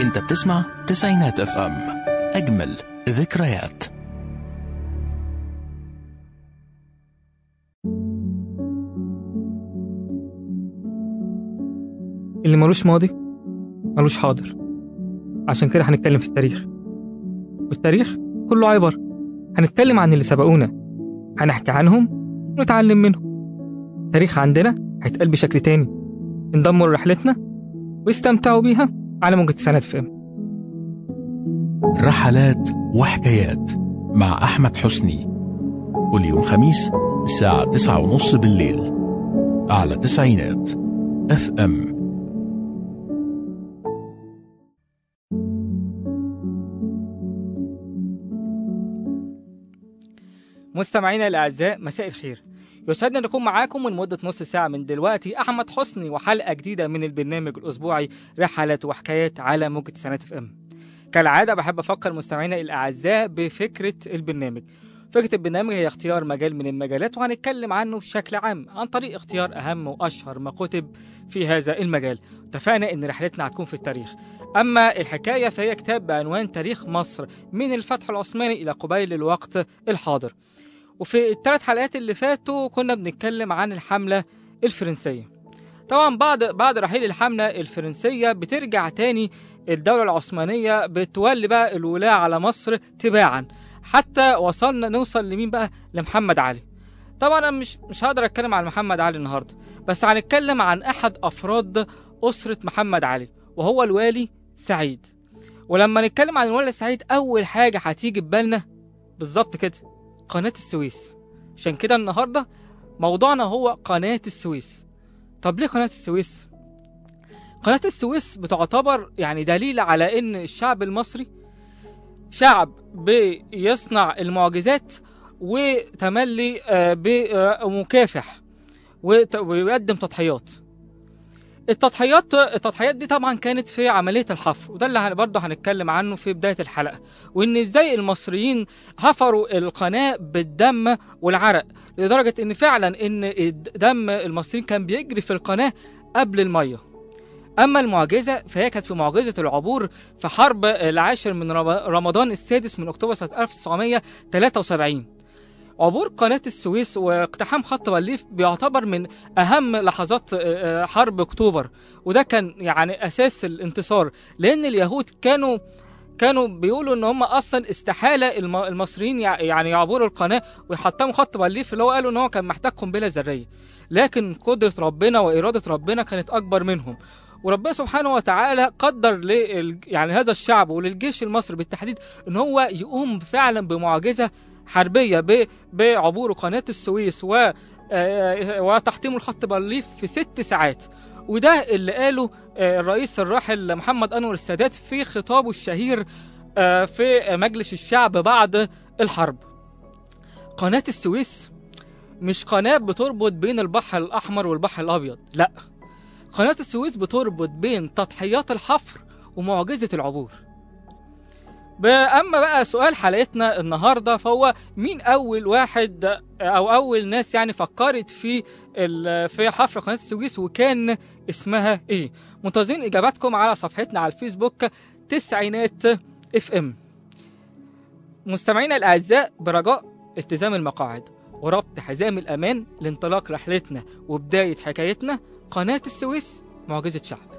انت بتسمع تسعينات اف ام اجمل ذكريات اللي ملوش ماضي ملوش حاضر عشان كده هنتكلم في التاريخ والتاريخ كله عبر هنتكلم عن اللي سبقونا هنحكي عنهم ونتعلم منهم التاريخ عندنا هيتقال بشكل تاني انضموا لرحلتنا واستمتعوا بيها على موجة سنة فهم رحلات وحكايات مع أحمد حسني كل يوم خميس الساعة تسعة ونص بالليل على تسعينات اف ام مستمعينا الأعزاء مساء الخير يسعدنا نكون معاكم لمدة نص ساعة من دلوقتي أحمد حسني وحلقة جديدة من البرنامج الأسبوعي رحلات وحكايات على موجة سنة اف ام كالعادة بحب أفكر مستمعينا الأعزاء بفكرة البرنامج فكرة البرنامج هي اختيار مجال من المجالات وهنتكلم عنه بشكل عام عن طريق اختيار أهم وأشهر ما كتب في هذا المجال اتفقنا إن رحلتنا هتكون في التاريخ أما الحكاية فهي كتاب بعنوان تاريخ مصر من الفتح العثماني إلى قبيل الوقت الحاضر وفي الثلاث حلقات اللي فاتوا كنا بنتكلم عن الحملة الفرنسية طبعا بعد بعد رحيل الحملة الفرنسية بترجع تاني الدولة العثمانية بتولي بقى الولاية على مصر تباعا حتى وصلنا نوصل لمين بقى لمحمد علي طبعا انا مش مش هقدر اتكلم عن محمد علي النهارده بس هنتكلم عن احد افراد اسره محمد علي وهو الوالي سعيد ولما نتكلم عن الوالي سعيد اول حاجه هتيجي في بالنا بالظبط كده قناه السويس عشان كده النهارده موضوعنا هو قناه السويس طب ليه قناه السويس قناه السويس بتعتبر يعني دليل على ان الشعب المصري شعب بيصنع المعجزات وتملي آه، بمكافح وت- ويقدم تضحيات التضحيات التضحيات دي طبعا كانت في عمليه الحفر وده اللي هن- برضه هنتكلم عنه في بدايه الحلقه وان ازاي المصريين حفروا القناه بالدم والعرق لدرجه ان فعلا ان دم المصريين كان بيجري في القناه قبل الميه اما المعجزه فهي كانت في معجزه العبور في حرب العاشر من رم- رمضان السادس من اكتوبر سنه 1973 عبور قناة السويس واقتحام خط بليف بيعتبر من أهم لحظات آه، آه، حرب أكتوبر وده كان يعني أساس الانتصار لأن اليهود كانوا كانوا بيقولوا ان هم اصلا استحاله الم- المصريين يع- يعني يعبروا القناه ويحطموا خط بليف اللي هو قالوا ان هو كان محتاج قنبله ذريه لكن قدره ربنا واراده ربنا كانت اكبر منهم وربنا سبحانه وتعالى قدر لل يعني هذا الشعب وللجيش المصري بالتحديد ان هو يقوم فعلا بمعجزه حربيه ب- بعبور قناه السويس و آه، وتحطيم الخط بليف في ست ساعات وده اللي قاله آه، الرئيس الراحل محمد انور السادات في خطابه الشهير آه، في مجلس الشعب بعد الحرب قناه السويس مش قناه بتربط بين البحر الاحمر والبحر الابيض لا قناه السويس بتربط بين تضحيات الحفر ومعجزه العبور ب- اما بقى سؤال حلقتنا النهارده فهو مين اول واحد او اول ناس يعني فكرت في ال- في حفر قناه السويس وكان اسمها ايه منتظرين اجاباتكم على صفحتنا على الفيسبوك تسعينات اف ام مستمعينا الاعزاء برجاء التزام المقاعد وربط حزام الامان لانطلاق رحلتنا وبدايه حكايتنا قناه السويس معجزه شعب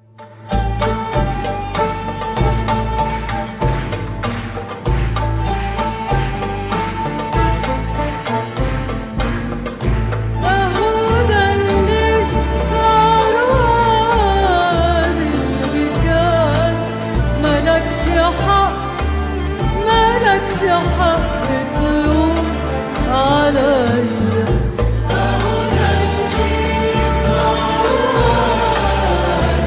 أهو ده اللي صار وعاد اللي كان ملكش حق ملكش حق تلوم عليا أهو ده اللي صار وعاد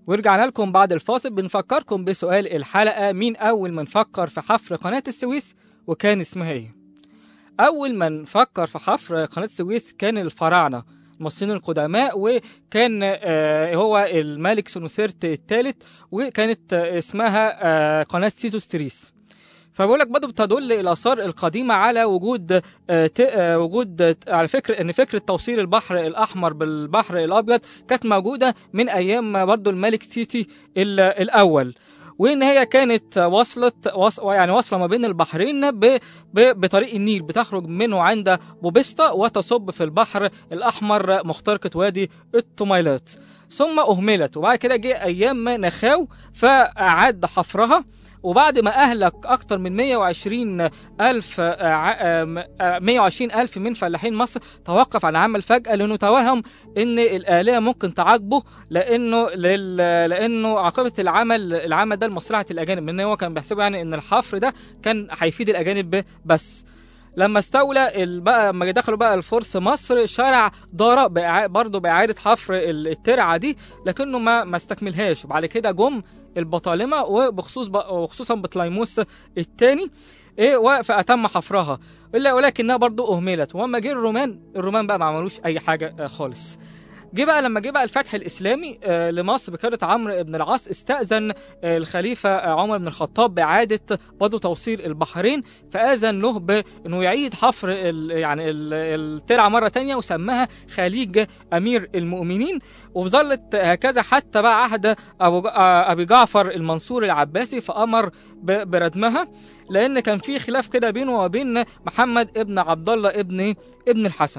ورجعنا لكم بعد الفاصل بنفكركم بسؤال الحلقة مين أول من فكر في حفر قناة السويس وكان اسمها إيه؟ أول من فكر في حفر قناة السويس كان الفراعنة المصريين القدماء وكان آه، هو الملك سنوسرت الثالث وكانت آه، اسمها آه، قناة سيزوس تريس فبقول لك برضه بتدل الاثار القديمه على وجود آه، ت- آه، وجود آه، على فكره ان فكره توصيل البحر الاحمر بالبحر الابيض كانت موجوده من ايام برضه الملك سيتي ال- الاول وان هي كانت وصلت وص... يعني واصله ما بين البحرين ب... ب... بطريق النيل بتخرج منه عند بوبستا وتصب في البحر الاحمر مخترقه وادي الطميلات ثم اهملت وبعد كده جه ايام نخاو فاعاد حفرها وبعد ما أهلك أكتر من 120 ألف آه، ع- آم، آه، 120 ألف من فلاحين مصر توقف عن العمل فجأة لأنه توهم إن الآلية ممكن تعاقبه لأنه لل... لأنه عاقبة العمل العمل ده لمصلحة الأجانب لأن هو كان بيحسبه يعني إن الحفر ده كان هيفيد الأجانب ب- بس لما استولى ال- بقى لما دخلوا بقى الفرس مصر شرع دارة بإعا- برضه بإعادة حفر ال- الترعة دي لكنه ما ما استكملهاش وبعد كده جم البطالمه وبخصوص ب... وخصوصا بطليموس الثاني ايه و- فاتم حفرها الا ولكنها برضو اهملت واما جه الرومان الرومان بقى ما عملوش اي حاجه آه، خالص جه بقى لما جه بقى الفتح الاسلامي آه، لمصر بقياده عمرو بن العاص استاذن آه، الخليفه آه، عمر بن الخطاب باعاده برضه توصيل البحرين فاذن له بانه يعيد حفر ال- يعني ال- الترعه مره تانية وسماها خليج امير المؤمنين وظلت هكذا حتى بقى عهد أبو ج- آه، أبي جعفر المنصور العباسي فأمر ب- بردمها لأن كان في خلاف كده بينه وبين محمد ابن عبد الله ابن ابن الحسن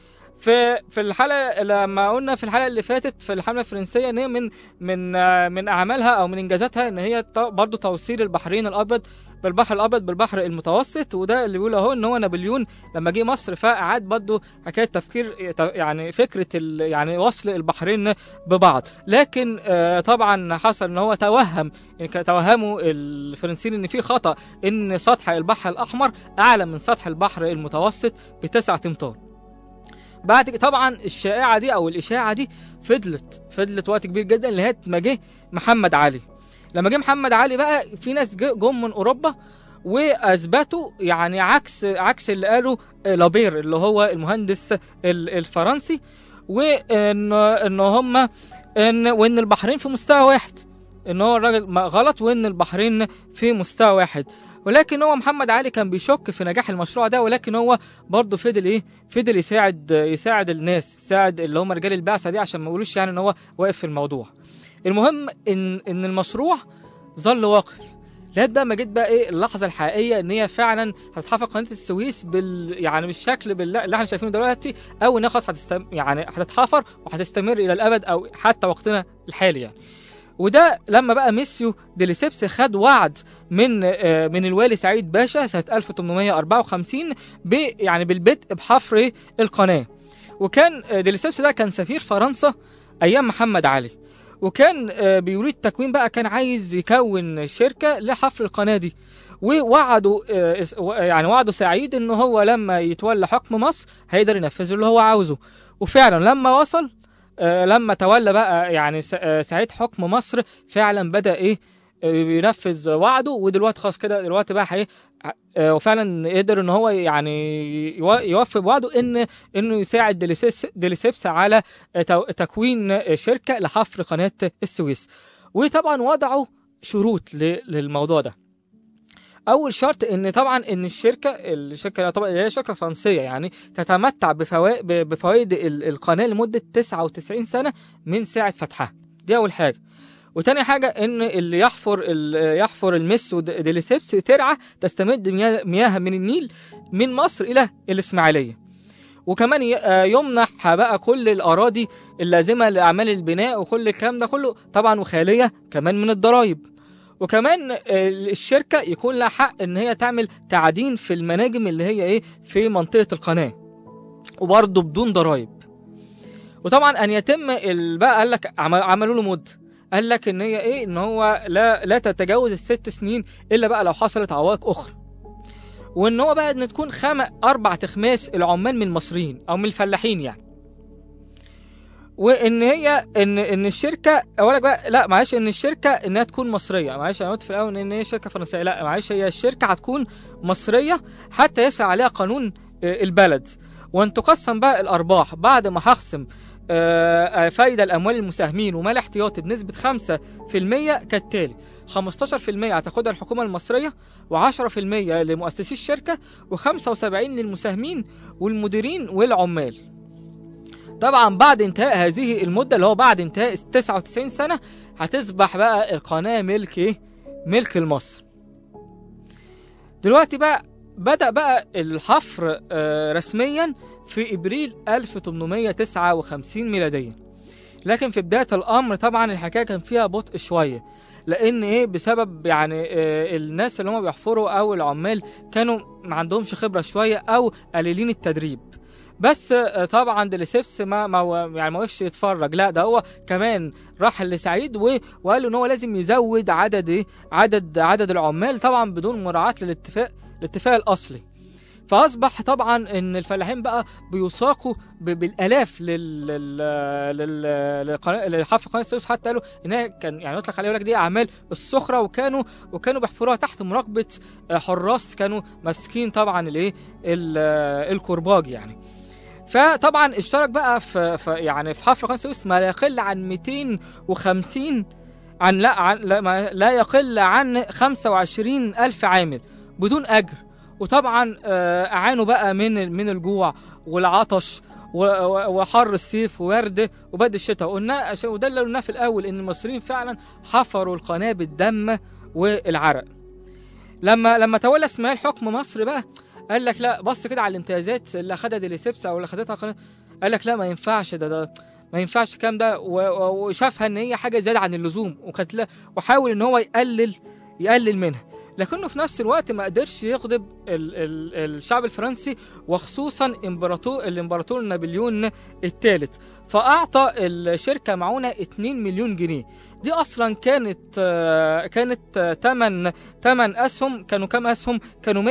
في في الحلقه لما قلنا في الحلقه اللي فاتت في الحمله الفرنسيه ان هي من من آه، من اعمالها او من انجازاتها ان هي ت- برضو توصيل البحرين الابيض بالبحر الابيض بالبحر المتوسط وده اللي بيقول اهو ان هو نابليون لما جه مصر فاعاد برضو حكايه تفكير يعني فكره ال- يعني وصل البحرين ببعض لكن آه، طبعا حصل ان هو توهم إن كان- توهموا الفرنسيين ان في خطا ان سطح البحر الاحمر اعلى من سطح البحر المتوسط بتسعة امتار بعد كده طبعا الشائعه دي او الاشاعه دي فضلت فضلت وقت كبير جدا لغايه ما جه محمد علي لما جه محمد علي بقى في ناس جه- جم من اوروبا واثبتوا يعني عكس عكس اللي قاله لابير اللي هو المهندس ال- الفرنسي وان ان هم ان وان البحرين في مستوى واحد ان هو الراجل ما- غلط وان البحرين في مستوى واحد ولكن هو محمد علي كان بيشك في نجاح المشروع ده ولكن هو برضه فضل ايه فضل يساعد يساعد الناس يساعد اللي هم رجال البعثه دي عشان ما يقولوش يعني ان هو واقف في الموضوع المهم ان ان المشروع ظل واقف لغايه بقى ما جيت بقى ايه اللحظه الحقيقيه ان هي فعلا هتتحفر قناه السويس بال يعني بالشكل بال- اللي احنا شايفينه دلوقتي او انها خلاص هتستم... يعني هتتحفر وهتستمر الى الابد او حتى وقتنا الحالي يعني وده لما بقى ميسيو ديليسيبس خد وعد من آه، من الوالي سعيد باشا سنه 1854 ب يعني بالبدء بحفر إيه؟ القناه وكان آه، ديليسيبس ده كان سفير فرنسا ايام محمد علي وكان آه، بيريد تكوين بقى كان عايز يكون شركه لحفر القناه دي ووعدوا آه، اس- و- يعني وعدوا سعيد ان هو لما يتولى حكم مصر هيقدر ينفذ اللي هو عاوزه وفعلا لما وصل آه، لما تولى بقى يعني س- آه، سعيد حكم مصر فعلا بدا ايه آه، ينفذ وعده ودلوقتي خلاص كده دلوقتي بقى هي آه، وفعلا قدر ان هو يعني يو- يوفي بوعده ان انه يساعد ديليسيس- ديليسيبس على آه، تو- تكوين آه، شركه لحفر قناه السويس وطبعا وضعوا شروط ل- للموضوع ده اول شرط ان طبعا ان الشركه الشركه طبعا هي شركه فرنسيه يعني تتمتع بفوائد بفوائد ال- القناه لمده 99 سنه من ساعه فتحها دي اول حاجه وتاني حاجة إن اللي يحفر ال- يحفر المس وديليسيبس ترعة تستمد مياه مياه من النيل من مصر إلى الإسماعيلية وكمان ي- آه يمنح بقى كل الأراضي اللازمة لأعمال البناء وكل الكلام ده كله طبعا وخالية كمان من الضرائب وكمان آه، الشركة يكون لها حق إن هي تعمل تعدين في المناجم اللي هي إيه في منطقة القناة وبرضه بدون ضرائب وطبعا ان يتم ال- بقى قال لك عم- عملوا له مده قال لك ان هي ايه ان هو لا لا تتجاوز الست سنين الا بقى لو حصلت عوائق اخرى وان هو بقى ان تكون خم اربع تخماس العمال من المصريين او من الفلاحين يعني وان هي ان ان الشركه اقول لك بقى لا معلش ان الشركه انها تكون مصريه معلش انا قلت في الاول ان هي شركه فرنسيه لا معلش هي الشركه هتكون مصريه حتى يسعى عليها قانون آه، البلد وان تقسم بقى الارباح بعد ما هخصم آه، آه، فايده الاموال المساهمين ومال احتياطي بنسبه 5% كالتالي 15% هتاخدها الحكومه المصريه و10% لمؤسسي الشركه و75 للمساهمين والمديرين والعمال طبعا بعد انتهاء هذه المده اللي هو بعد انتهاء 99 سنه هتصبح بقى القناه ملك ايه ملك لمصر دلوقتي بقى بدأ بقى الحفر آه، رسميا في ابريل 1859 ميلاديا لكن في بدايه الامر طبعا الحكايه كان فيها بطء شويه لان ايه بسبب يعني آه، الناس اللي هم بيحفروا او العمال كانوا ما عندهمش خبره شويه او قليلين التدريب بس آه، طبعا ديليسيفس ما ما هو- يعني ما وقفش يتفرج لا ده هو كمان راح لسعيد و- وقال له ان هو لازم يزود عدد ايه عدد عدد العمال طبعا بدون مراعاه للاتفاق الاتفاق الاصلي فاصبح طبعا ان الفلاحين بقى بيساقوا ب- بالالاف لل لل لل للقناة- لحفر قناه السويس حتى قالوا ان هي كان يعني يطلق عليه يقول لك دي اعمال السخره وكانوا وكانوا بيحفروها تحت مراقبه آه، حراس كانوا ماسكين طبعا الايه ال- آه، الكرباج يعني فطبعا اشترك بقى في, في يعني في حفر قناه السويس ما لا يقل عن 250 عن لا عن لا, ما لا يقل عن 25 ألف عامل بدون أجر وطبعا آه، أعانوا بقى من من الجوع والعطش و- و- وحر الصيف وورد وبرد الشتاء وقلنا عشان- وده اللي قلناه في الأول إن المصريين فعلا حفروا القناة بالدم والعرق لما لما تولى اسماعيل حكم مصر بقى قال لك لا بص كده على الامتيازات اللي اخدها ديليسيبس او اللي خدتها قناه قال لك لا ما ينفعش ده ده ما ينفعش الكلام ده و- و- وشافها ان هي حاجه زياده عن اللزوم وكانت لا- وحاول ان هو يقلل يقلل منها لكنه في نفس الوقت ما قدرش يغضب ال ال الشعب الفرنسي وخصوصا امبراطور الامبراطور نابليون الثالث فاعطى الشركه معونه 2 مليون جنيه دي اصلا كانت آه، كانت آه، تمن تمن اسهم كانوا كام اسهم كانوا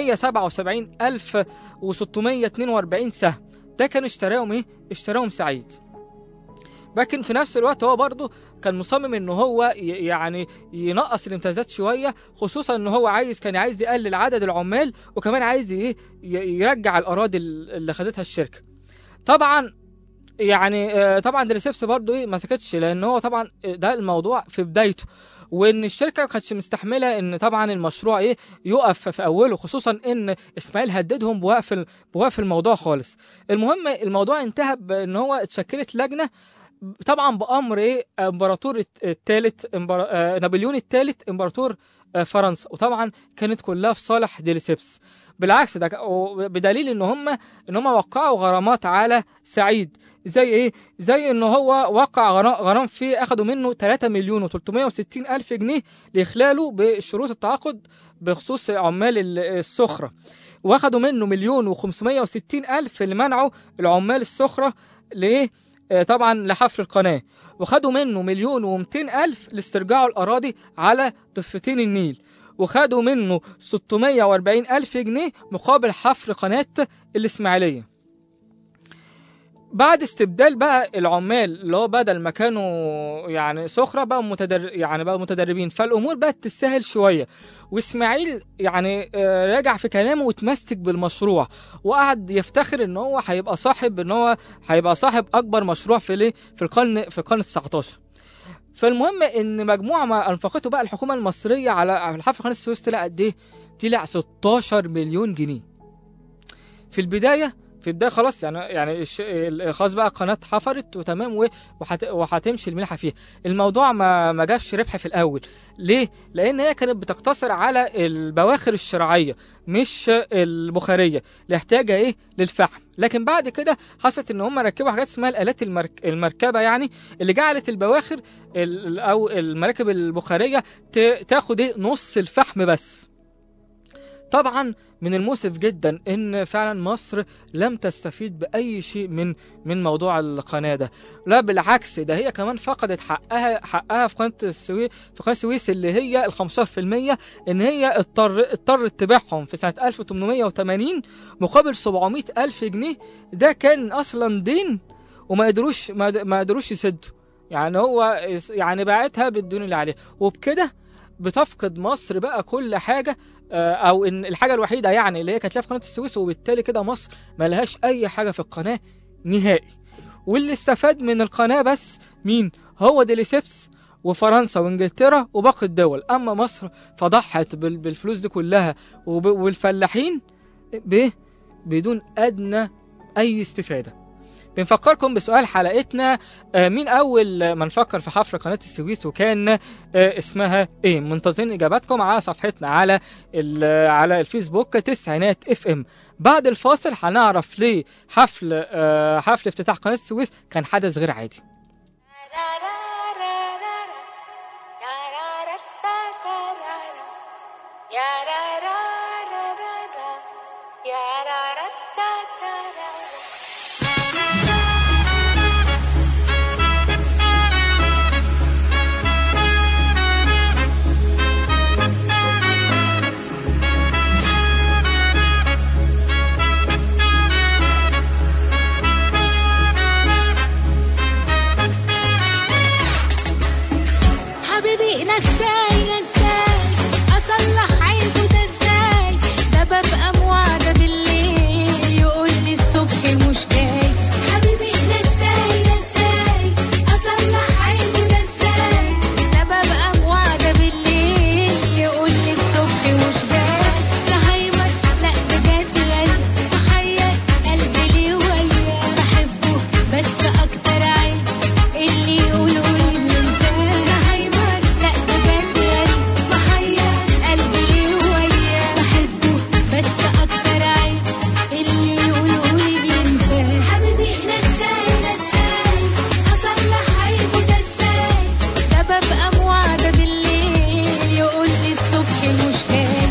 177642 سهم ده كان اشتراهم ايه اشتراهم سعيد لكن في نفس الوقت هو برضه كان مصمم ان هو ي- يعني ينقص الامتيازات شويه خصوصا ان هو عايز كان عايز يقلل عدد العمال وكمان عايز ايه ي- يرجع الاراضي اللي خدتها الشركه طبعا يعني آه، طبعا دريسيبس برضه ايه ما سكتش لان هو طبعا ده الموضوع في بدايته وان الشركه ما كانتش مستحمله ان طبعا المشروع ايه يقف في اوله خصوصا ان اسماعيل هددهم بوقف ال- بوقف الموضوع خالص المهم الموضوع انتهى بان هو اتشكلت لجنه طبعا بامر ايه امبراطور الثالث إمبرا... آه، نابليون الثالث امبراطور آه، فرنسا وطبعا كانت كلها في صالح ديليسيبس بالعكس ده ك- و- بدليل ان هم ان هم وقعوا غرامات على سعيد زي ايه زي ان هو وقع غرا- غرام فيه اخدوا منه 3 مليون و360 الف جنيه لاخلاله بشروط التعاقد بخصوص عمال ال- السخره واخدوا منه مليون و560 الف لمنعوا العمال السخره ليه آه، طبعا لحفر القناه وخدوا منه مليون و200 الف لاسترجاع الاراضي على ضفتين النيل وخدوا منه 640 ألف جنيه مقابل حفر قناة الإسماعيلية بعد استبدال بقى العمال اللي هو بدل ما كانوا يعني سخرة بقى متدر يعني بقى متدربين فالأمور بقت تسهل شوية وإسماعيل يعني آه، راجع في كلامه وتمسك بالمشروع وقعد يفتخر ان هو هيبقى صاحب ان هو هيبقى صاحب اكبر مشروع في ليه في القرن في القرن ال 19 فالمهم ان مجموع ما انفقته بقى الحكومه المصريه على على حفر قناه السويس طلع قد ايه؟ طلع 16 مليون جنيه. في البدايه في البدايه خلاص يعني يعني الش- ال- خلاص بقى القناه اتحفرت وتمام و- وهت- وهتمشي الملحه فيها. الموضوع ما ما جابش ربح في الاول. ليه؟ لان هي كانت بتقتصر على البواخر الشراعيه مش البخاريه لاحتياجها ايه؟ للفحم. لكن بعد كده حصلت ان هم ركبوا حاجات اسمها الالات المرك... المركبه يعني اللي جعلت البواخر ال- ال- او المراكب البخاريه ت- تاخد ايه نص الفحم بس طبعا من المؤسف جدا ان فعلا مصر لم تستفيد باي شيء من من موضوع القناه ده لا بالعكس ده هي كمان فقدت حقها حقها في قناه السويس في قناه السويس اللي هي ال 15% ان هي اضطر اضطرت تبيعهم في سنه 1880 مقابل 700 الف جنيه ده كان اصلا دين وما قدروش ما ما قدروش يسدوا يعني هو يس- يعني باعتها بالدون اللي عليها وبكده بتفقد مصر بقى كل حاجه آه، او ان الحاجه الوحيده يعني اللي هي كانت لها في قناه السويس وبالتالي كده مصر ما لهاش اي حاجه في القناه نهائي واللي استفاد من القناه بس مين هو ديليسيبس وفرنسا وانجلترا وباقي الدول اما مصر فضحت بال- بالفلوس دي كلها وب- والفلاحين ب بدون ادنى اي استفاده بنفكركم بسؤال حلقتنا آه، مين اول من فكر في حفر قناه السويس وكان آه، اسمها ايه منتظرين اجاباتكم على صفحتنا على ال- على الفيسبوك تسعينات اف ام بعد الفاصل هنعرف ليه حفل آه، حفل افتتاح قناه السويس كان حدث غير عادي حبيبي نساي نساي اصلح عيبه ده ازاي ده ببقى موعده بالليل يقول لي الصبح مش جاي حبيبي نساي نساي اصلح عيبه ده ازاي ده ببقى موعده بالليل يقول لي الصبح مش جاي ده هيمر لا بجد غالي محير قلبي ليه وياه بحبه بس اكتر عيب اللي يقولوا لي بينساه ده هيمر لا بجد غالي محير قلبي ليه وياه بحبه بس اكتر عيب اللي يقولوا لي بينساه حبيبي نساي نساي اصلح عيبه ده ازاي ده ببقى موعده بالليل يقول لي الصبح مش جاي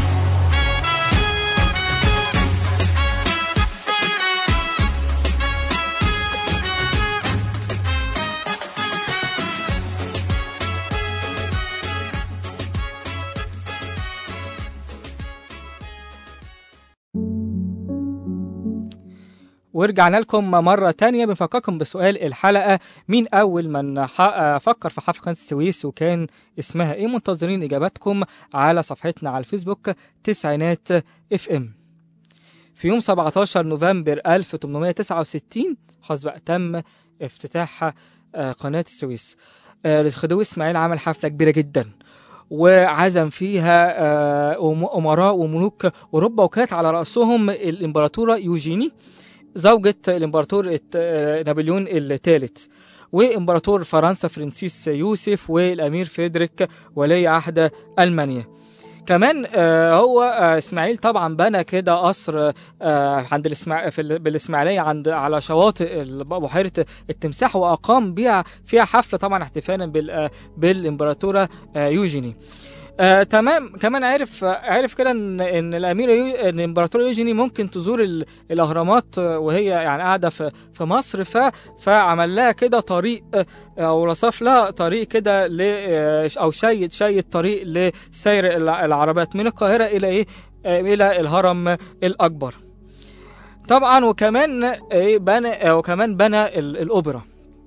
ورجعنا لكم مرة تانية بنفكركم بسؤال الحلقة مين أول من ح- آه، فكر في حفر قناة السويس وكان اسمها إيه منتظرين إجاباتكم على صفحتنا على الفيسبوك تسعينات اف ام في يوم 17 نوفمبر 1869 خلاص بقى تم افتتاح آه، قناة السويس آه، الخديوي إسماعيل عمل حفلة كبيرة جدا وعزم فيها آه، أم- أمراء وملوك أوروبا وكانت على رأسهم الإمبراطورة يوجيني زوجة الإمبراطور الت- آه، نابليون الثالث وإمبراطور فرنسا فرانسيس يوسف والأمير فريدريك ولي عهد ألمانيا كمان آه، هو آه، اسماعيل طبعا بنى كده قصر آه، عند الاسماع في ال- بالاسماعيليه عند على شواطئ ال- بحيره التمساح واقام بيها فيها حفله طبعا احتفالا بال- آه، بالامبراطوره آه، يوجيني آه، تمام كمان عرف عرف كده ان ان الاميره يو... ان الامبراطوره يوجيني ممكن تزور ال... الاهرامات آه، وهي يعني قاعده في في مصر ف فعمل لها كده طريق آه، او رصف لها طريق كده ل آه، او شيد شيد طريق لسير الع- العربات من القاهره الى ايه آه، الى الهرم الاكبر طبعا وكمان ايه بنى آه، وكمان بنى ال- الاوبرا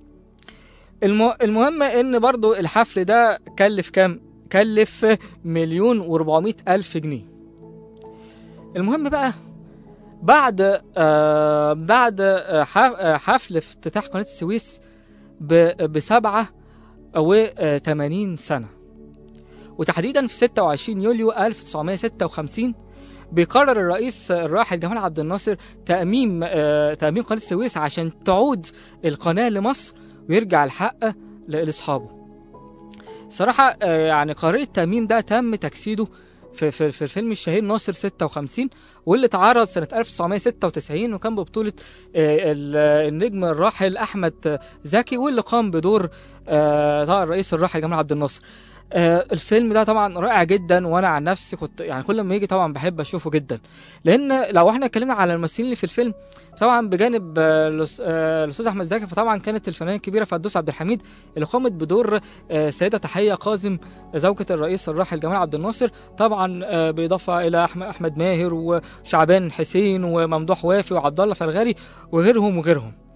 الم... المهم ان برضو الحفل ده كلف كام كلف مليون واربعمائة ألف جنيه المهم بقى بعد آه بعد آه ح- آه، حفل افتتاح قناة السويس ب- بسبعة وثمانين سنة وتحديدا في 26 يوليو 1956 بيقرر الرئيس الراحل جمال عبد الناصر تأميم آه تأميم قناة السويس عشان تعود القناة لمصر ويرجع الحق ل- لأصحابه صراحة آه، يعني قرار التأميم ده تم تجسيده في, في, في الفيلم الشهير ناصر 56 واللي اتعرض سنة 1996 وكان ببطولة آه، ال- النجم الراحل أحمد زكي واللي قام بدور آه، طبعا الرئيس الراحل جمال عبد الناصر آه، الفيلم ده طبعا رائع جدا وانا عن نفسي كنت يعني كل ما يجي طبعا بحب اشوفه جدا لان لو احنا اتكلمنا على الممثلين اللي في الفيلم طبعا بجانب آه، الأس- آه، الاستاذ احمد زكي فطبعا كانت الفنانه الكبيره فردوس عبد الحميد اللي قامت بدور آه، السيده تحيه قاسم زوجة الرئيس الراحل جمال عبد الناصر طبعا آه، بالاضافه الى احمد احمد ماهر وشعبان حسين وممدوح وافي وعبد الله فرغالي وغيرهم وغيرهم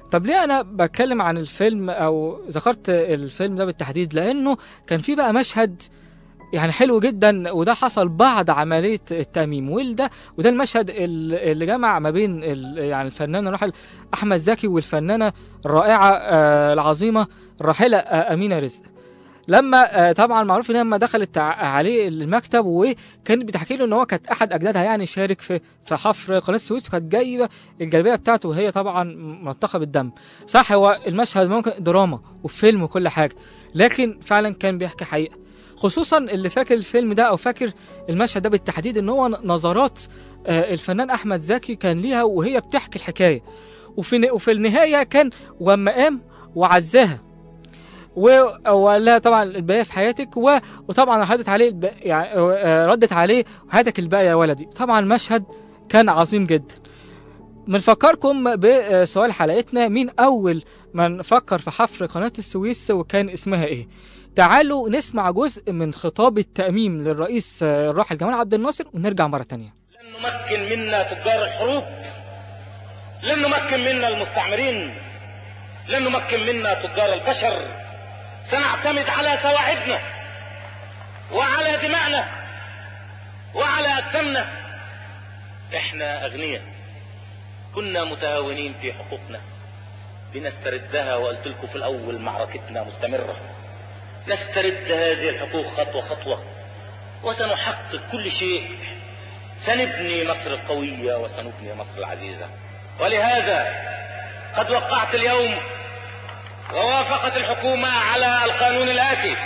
طب ليه انا بتكلم عن الفيلم او ذكرت الفيلم ده بالتحديد لانه كان في بقى مشهد يعني حلو جدا وده حصل بعد عمليه التاميم وده وده المشهد ال- اللي جمع ما بين ال- يعني الفنان الراحل احمد زكي والفنانه الرائعه آه، العظيمه الراحله آه، امينه رزق لما آه، طبعا معروف ان هي لما دخلت ع- عليه المكتب وكانت بتحكي له ان هو كانت احد اجدادها يعني شارك في في حفر قناه السويس وكانت جايبه الجلابيه بتاعته وهي طبعا ملطخه بالدم صح هو المشهد ممكن دراما وفيلم وكل حاجه لكن فعلا كان بيحكي حقيقه خصوصا اللي فاكر الفيلم ده او فاكر المشهد ده بالتحديد ان هو نظرات آه، الفنان احمد زكي كان ليها وهي بتحكي الحكايه وفي وفي النهايه كان وما قام وعزاها و- وقال لها طبعا الباقيه في حياتك و... وطبعا ردت عليه الب... يعني آه، ردت عليه حياتك الباقيه يا ولدي طبعا المشهد كان عظيم جدا بنفكركم بسؤال حلقتنا مين اول من فكر في حفر قناه السويس وكان اسمها ايه تعالوا نسمع جزء من خطاب التأميم للرئيس آه، الراحل جمال عبد الناصر ونرجع مرة تانية لن نمكن منا تجار الحروب لن نمكن منا المستعمرين لن نمكن منا تجار البشر سنعتمد على سواعدنا وعلى دمائنا وعلى أجسامنا احنا أغنياء كنا متهاونين في حقوقنا لنستردها وقلت لكم في الأول معركتنا مستمرة نسترد هذه الحقوق خطوة خطوة وسنحقق كل شيء سنبني مصر القوية وسنبني مصر العزيزة ولهذا قد وقعت اليوم ووافقت الحكومة على القانون الآتي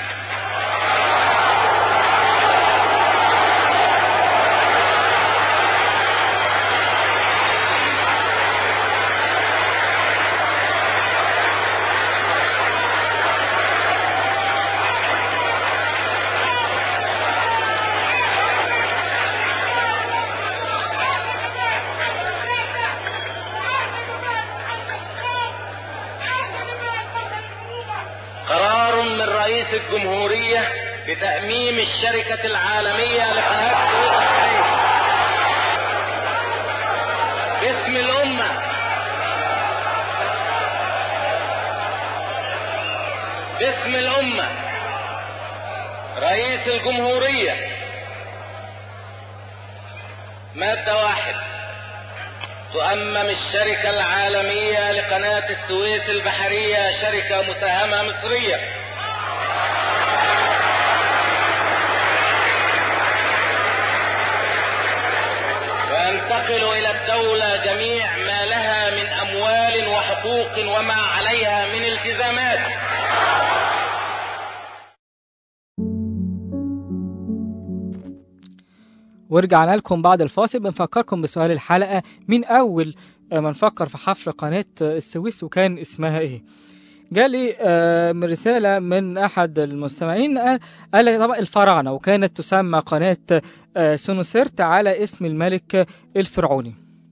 قرار من رئيس الجمهورية بتأميم الشركة العالمية لقناة السويس البحرية. باسم الأمة باسم الأمة رئيس الجمهورية مادة واحد تؤمم الشركة العالمية لقناة السويس البحرية شركة مساهمة مصرية وينتقل إلى الدولة جميع ما لها من أموال وحقوق وما عليها من التزامات ورجعنا لكم بعد الفاصل بنفكركم بسؤال الحلقة مين أول آه، من فكر في حفر قناة آه، السويس وكان اسمها إيه جالي آه، من رسالة من أحد المستمعين قال قال لي طبعا الفراعنة وكانت تسمى قناة آه، سونوسرت على اسم الملك الفرعوني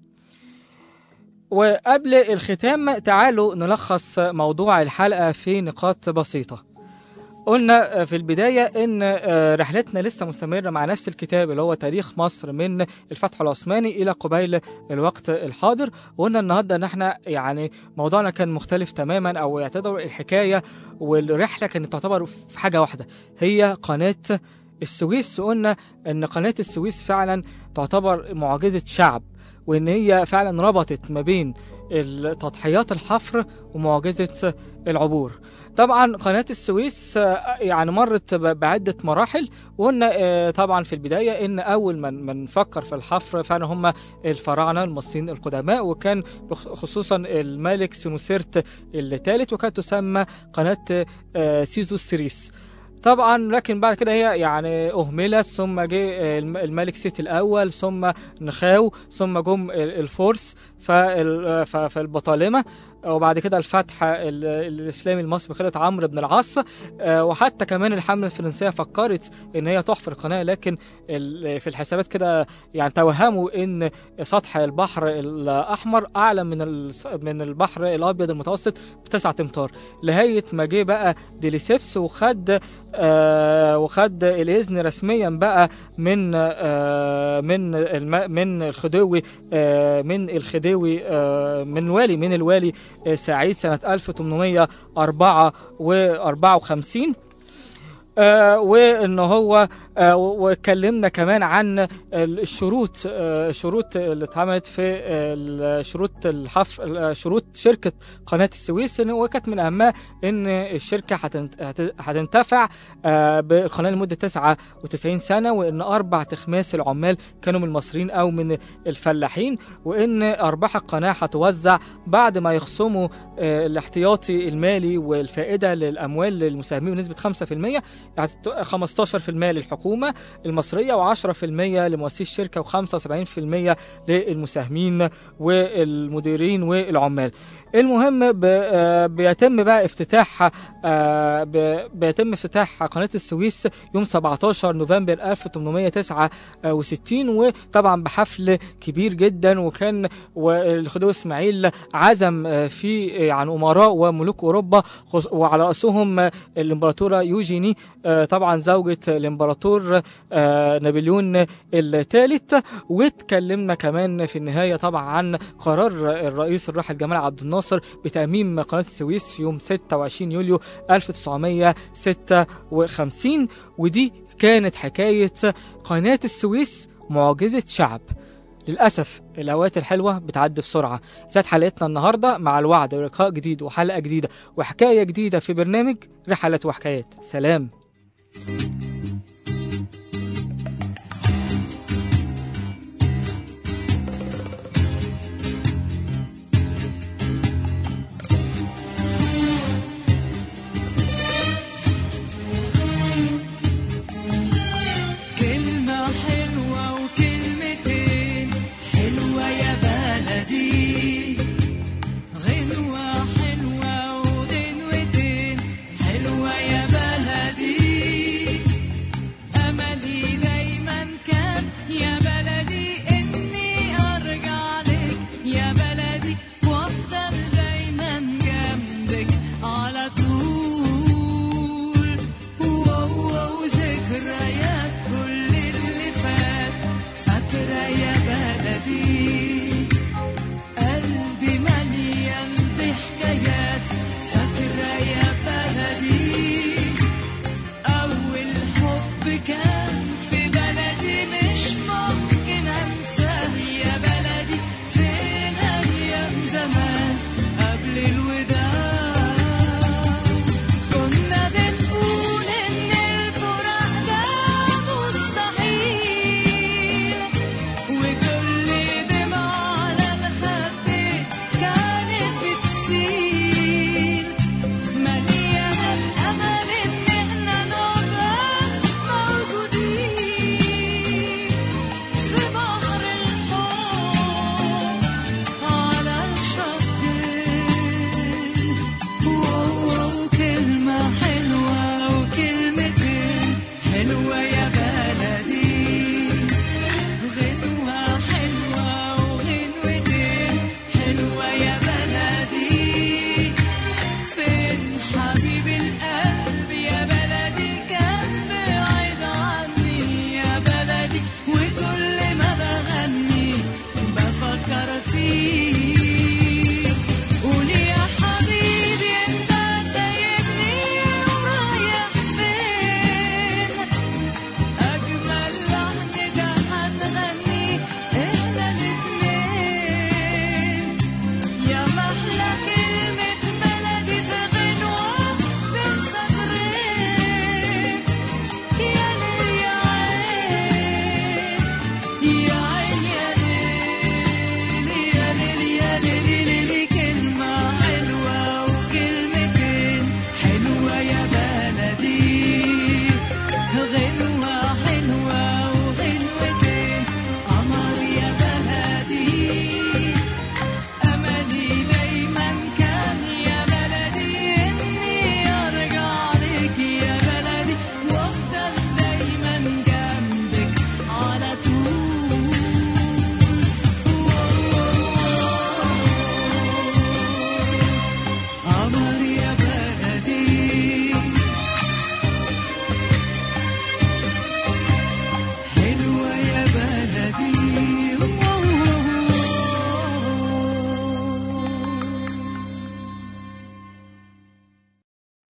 وقبل الختام تعالوا نلخص موضوع الحلقة في نقاط بسيطة قلنا في البداية إن آه، رحلتنا لسه مستمرة مع نفس الكتاب اللي هو تاريخ مصر من الفتح العثماني إلى قبيل الوقت الحاضر وقلنا النهاردة إن إحنا يعني موضوعنا كان مختلف تماما أو يعتبر الحكاية والرحلة كانت تعتبر في حاجة واحدة هي قناة السويس وقلنا إن قناة السويس فعلا تعتبر معجزة شعب وإن هي فعلا ربطت ما بين تضحيات الحفر ومعجزة العبور طبعا قناة السويس آه، يعني مرت ب- بعدة مراحل وقلنا آه، طبعا في البداية ان اول من من فكر في الحفر فعلا هم الفراعنة المصريين القدماء وكان بخ- خصوصا الملك سنوسرت الثالث وكانت تسمى قناة آه، سيزو السيريس طبعا لكن بعد كده هي يعني اهملت ثم جه الم- الملك سيتي الاول ثم نخاو ثم جم ال- الفرس فال- ف- فالبطالمه وبعد كده الفتح ال- الاسلامي المصري بقياده عمرو بن العاص آه، وحتى كمان الحمله الفرنسيه فكرت ان هي تحفر القناه لكن ال- في الحسابات كده يعني توهموا ان سطح البحر الاحمر اعلى من الس- من البحر الابيض المتوسط بتسعة امتار لغايه ما جه بقى ديليسيبس وخد آه وخد الاذن رسميا بقى من آه من الم من الخديوي آه من الخديوي آه من الوالي من الوالي سعيد سنة 1854 آه وان هو آه واتكلمنا كمان عن الشروط آه الشروط اللي اتعملت في آه شروط الحف آه، شروط شركه قناه السويس إن- وكانت من اهمها ان الشركه هتنت- هت- هتنتفع آه بالقناه لمده 99 سنه وان اربع تخماس العمال كانوا من المصريين او من الفلاحين وان ارباح القناه هتوزع بعد ما يخصموا آه الاحتياطي المالي والفائده للاموال للمساهمين بنسبه 5% يعني 15% للحكومة المصرية و10% لمؤسسي الشركة و75% للمساهمين والمديرين والعمال المهم ب- آه، بيتم بقى افتتاح آه، ب- بيتم افتتاح قناة السويس يوم 17 نوفمبر 1869 وطبعا بحفل كبير جدا وكان والخديوي اسماعيل عزم آه، في عن امراء وملوك اوروبا خص- وعلى راسهم آه، الامبراطوره يوجيني آه، طبعا زوجة الامبراطور آه، نابليون الثالث واتكلمنا كمان في النهاية طبعا عن قرار الرئيس الراحل جمال عبد الناصر بتأميم قناة السويس في يوم 26 يوليو 1956 ودي كانت حكاية قناة السويس معجزة شعب للأسف الأوقات الحلوة بتعدي بسرعة انتهت حلقتنا النهاردة مع الوعد ولقاء جديد وحلقة جديدة وحكاية جديدة في برنامج رحلات وحكايات سلام